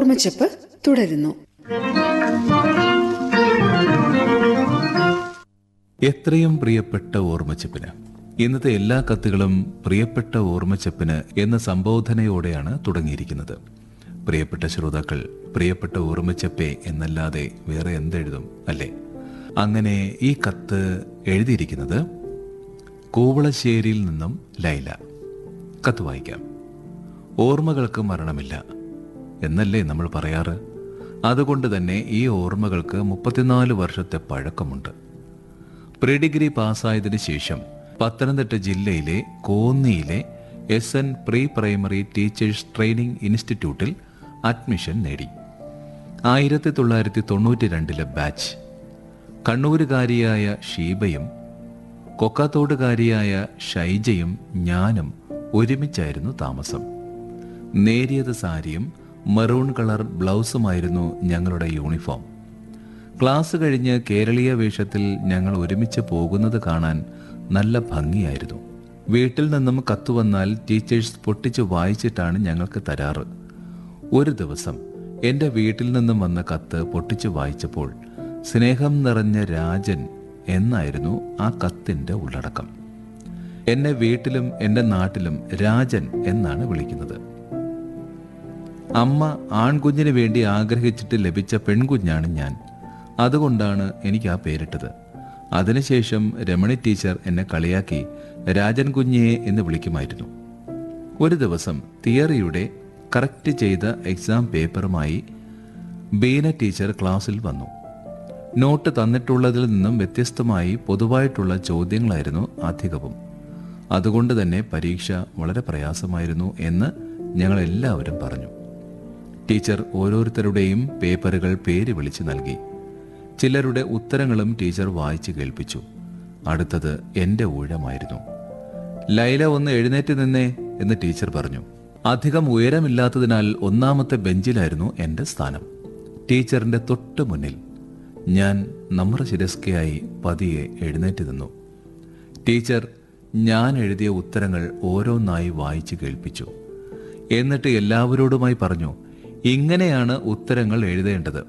ഓർമ്മച്ചപ്പ് തുടരുന്നു എത്രയും പ്രിയപ്പെട്ട ഓർമ്മച്ചപ്പിന് ഇന്നത്തെ എല്ലാ കത്തുകളും പ്രിയപ്പെട്ട ഓർമ്മച്ചപ്പിന് എന്ന സംബോധനയോടെയാണ് തുടങ്ങിയിരിക്കുന്നത് പ്രിയപ്പെട്ട ശ്രോതാക്കൾ പ്രിയപ്പെട്ട ഓർമ്മച്ചപ്പേ എന്നല്ലാതെ വേറെ എന്തെഴുതും അല്ലേ അങ്ങനെ ഈ കത്ത് എഴുതിയിരിക്കുന്നത് കൂവളശ്ശേരിയിൽ നിന്നും ലൈല കത്ത് വായിക്കാം ഓർമ്മകൾക്ക് മരണമില്ല എന്നല്ലേ നമ്മൾ പറയാറ് അതുകൊണ്ട് തന്നെ ഈ ഓർമ്മകൾക്ക് മുപ്പത്തിനാല് വർഷത്തെ പഴക്കമുണ്ട് പ്രീ ഡിഗ്രി പാസ്സായതിനു ശേഷം പത്തനംതിട്ട ജില്ലയിലെ കോന്നിയിലെ S N pre primary teachers training ഇൻസ്റ്റിറ്റ്യൂട്ടിൽ അഡ്മിഷൻ നേടി ആയിരത്തി തൊള്ളായിരത്തി തൊണ്ണൂറ്റി രണ്ടിലെ ബാച്ച് കണ്ണൂരുകാരിയായ ഷീബയും കൊക്കാത്തോടുകാരിയായ ഷൈജയും ഞാനും ഒരുമിച്ചായിരുന്നു താമസം നേരിയത് സാരിയും മെറൂൺ കളർ ബ്ലൗസുമായിരുന്നു ഞങ്ങളുടെ യൂണിഫോം ക്ലാസ് കഴിഞ്ഞ് കേരളീയ വേഷത്തിൽ ഞങ്ങൾ ഒരുമിച്ച് പോകുന്നത് കാണാൻ നല്ല ഭംഗിയായിരുന്നു വീട്ടിൽ നിന്നും കത്ത് വന്നാൽ ടീച്ചേഴ്സ് പൊട്ടിച്ച് വായിച്ചിട്ടാണ് ഞങ്ങൾക്ക് തരാറ് ഒരു ദിവസം എൻ്റെ വീട്ടിൽ നിന്നും വന്ന കത്ത് പൊട്ടിച്ച് വായിച്ചപ്പോൾ സ്നേഹം നിറഞ്ഞ രാജൻ എന്നായിരുന്നു ആ കത്തിൻ്റെ ഉള്ളടക്കം എന്നെ വീട്ടിലും എൻ്റെ നാട്ടിലും രാജൻ എന്നാണ് വിളിക്കുന്നത് അമ്മ ആൺകുഞ്ഞിന് വേണ്ടി ആഗ്രഹിച്ചിട്ട് ലഭിച്ച പെൺകുഞ്ഞാണ് ഞാൻ അതുകൊണ്ടാണ് എനിക്ക് ആ പേരിട്ടത് അതിനുശേഷം രമണി ടീച്ചർ എന്നെ കളിയാക്കി രാജൻ കുഞ്ഞിയെ എന്ന് വിളിക്കുമായിരുന്നു ഒരു ദിവസം തിയറിയുടെ കറക്റ്റ് ചെയ്ത എക്സാം പേപ്പറുമായി ബീന ടീച്ചർ ക്ലാസ്സിൽ വന്നു നോട്ട് തന്നിട്ടുള്ളതിൽ നിന്നും വ്യത്യസ്തമായി പൊതുവായിട്ടുള്ള ചോദ്യങ്ങളായിരുന്നു അധികവും അതുകൊണ്ട് തന്നെ പരീക്ഷ വളരെ പ്രയാസമായിരുന്നു എന്ന് ഞങ്ങൾ എല്ലാവരും പറഞ്ഞു ടീച്ചർ ഓരോരുത്തരുടെയും പേപ്പറുകൾ പേര് വിളിച്ചു നൽകി ചിലരുടെ ഉത്തരങ്ങളും ടീച്ചർ വായിച്ചു കേൾപ്പിച്ചു അടുത്തത് എൻ്റെ ഊഴമായിരുന്നു ലൈല ഒന്ന് എഴുന്നേറ്റ് നിന്നേ എന്ന് ടീച്ചർ പറഞ്ഞു അധികം ഉയരമില്ലാത്തതിനാൽ ഒന്നാമത്തെ ബെഞ്ചിലായിരുന്നു എൻ്റെ സ്ഥാനം ടീച്ചറിന്റെ തൊട്ട് മുന്നിൽ ഞാൻ നമ്മുടെ ശിരസ്കയായി പതിയെ എഴുന്നേറ്റ് നിന്നു ടീച്ചർ ഞാൻ എഴുതിയ ഉത്തരങ്ങൾ ഓരോന്നായി വായിച്ചു കേൾപ്പിച്ചു എന്നിട്ട് എല്ലാവരോടുമായി പറഞ്ഞു ഇങ്ങനെയാണ് ഉത്തരങ്ങൾ എഴുതേണ്ടത്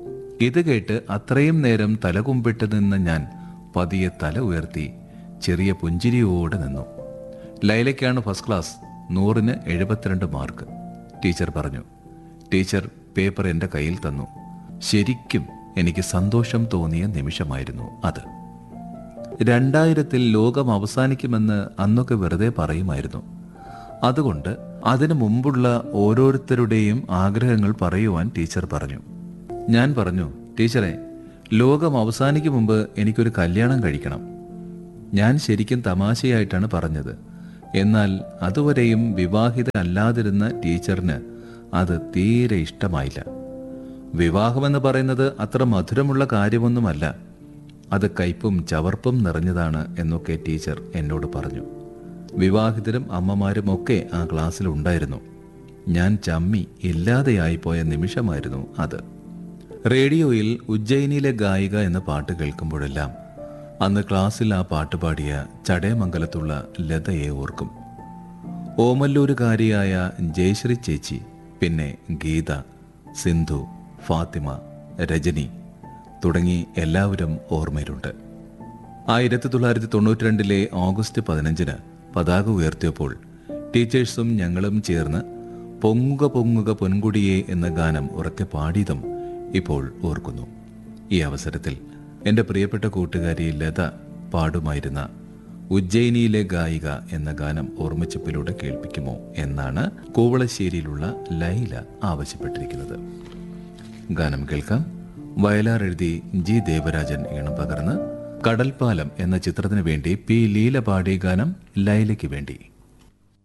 ഇത് കേട്ട് അത്രയും നേരം തലകുമ്പിട്ട് നിന്ന ഞാൻ പതിയെ തല ഉയർത്തി ചെറിയ പുഞ്ചിരിയോടെ നിന്നു ലൈലയ്ക്കാണ് ഫസ്റ്റ് ക്ലാസ് നൂറിന് എഴുപത്തിരണ്ട് മാർക്ക് ടീച്ചർ പറഞ്ഞു ടീച്ചർ പേപ്പർ എൻ്റെ കയ്യിൽ തന്നു ശരിക്കും എനിക്ക് സന്തോഷം തോന്നിയ നിമിഷമായിരുന്നു അത് രണ്ടായിരത്തിൽ ലോകം അവസാനിക്കുമെന്ന് അന്നൊക്കെ വെറുതെ പറയുമായിരുന്നു അതുകൊണ്ട് അതിനു മുമ്പുള്ള ഓരോരുത്തരുടെയും ആഗ്രഹങ്ങൾ പറയുവാൻ ടീച്ചർ പറഞ്ഞു ഞാൻ പറഞ്ഞു ടീച്ചറെ ലോകം അവസാനിക്കും മുമ്പ് എനിക്കൊരു കല്യാണം കഴിക്കണം ഞാൻ ശരിക്കും തമാശയായിട്ടാണ് പറഞ്ഞത് എന്നാൽ അതുവരെയും വിവാഹിതനല്ലാതിരുന്ന ടീച്ചറിന് അത് തീരെ ഇഷ്ടമായില്ല വിവാഹമെന്ന് പറയുന്നത് അത്ര മധുരമുള്ള കാര്യമൊന്നുമല്ല അത് കയ്പും ചവർപ്പും നിറഞ്ഞതാണ് എന്നൊക്കെ ടീച്ചർ എന്നോട് പറഞ്ഞു വിവാഹിതരും അമ്മമാരും ഒക്കെ ആ ക്ലാസ്സിൽ ഉണ്ടായിരുന്നു ഞാൻ ചമ്മി ഇല്ലാതെയായി പോയ നിമിഷമായിരുന്നു അത് റേഡിയോയിൽ ഉജ്ജയിനിയിലെ ഗായിക എന്ന പാട്ട് കേൾക്കുമ്പോഴെല്ലാം അന്ന് ക്ലാസ്സിൽ ആ പാട്ട് പാടിയ ചടയമംഗലത്തുള്ള ലതയെ ഓർക്കും ഓമല്ലൂരുകാരിയായ ജയശ്രീ ചേച്ചി പിന്നെ ഗീത സിന്ധു ഫാത്തിമ രജനി തുടങ്ങി എല്ലാവരും ഓർമ്മയിലുണ്ട് ആയിരത്തി തൊള്ളായിരത്തി തൊണ്ണൂറ്റി രണ്ടിലെ ഓഗസ്റ്റ് പതിനഞ്ചിന് പതാക ഉയർത്തിയപ്പോൾ ടീച്ചേഴ്സും ഞങ്ങളും ചേർന്ന് പൊങ്ങുക പൊങ്ങുക പൊൻകുടിയെ എന്ന ഗാനം ഉറക്കെ പാടിയതും ഇപ്പോൾ ഓർക്കുന്നു ഈ അവസരത്തിൽ എൻ്റെ പ്രിയപ്പെട്ട കൂട്ടുകാരി ലത പാടുമായിരുന്ന ഉജ്ജയിനിയിലെ ഗായിക എന്ന ഗാനം ഓർമ്മച്ചപ്പിലൂടെ കേൾപ്പിക്കുമോ എന്നാണ് കോവളശ്ശേരിയിലുള്ള ലൈല ആവശ്യപ്പെട്ടിരിക്കുന്നത് ഗാനം കേൾക്കാം വയലാർ എഴുതി ജി ദേവരാജൻ ഈണം പകർന്ന് കടൽപ്പാലം എന്ന ചിത്രത്തിനു വേണ്ടി പി ലീല പാടിയ ഗാനം ലൈലയ്ക്ക് വേണ്ടി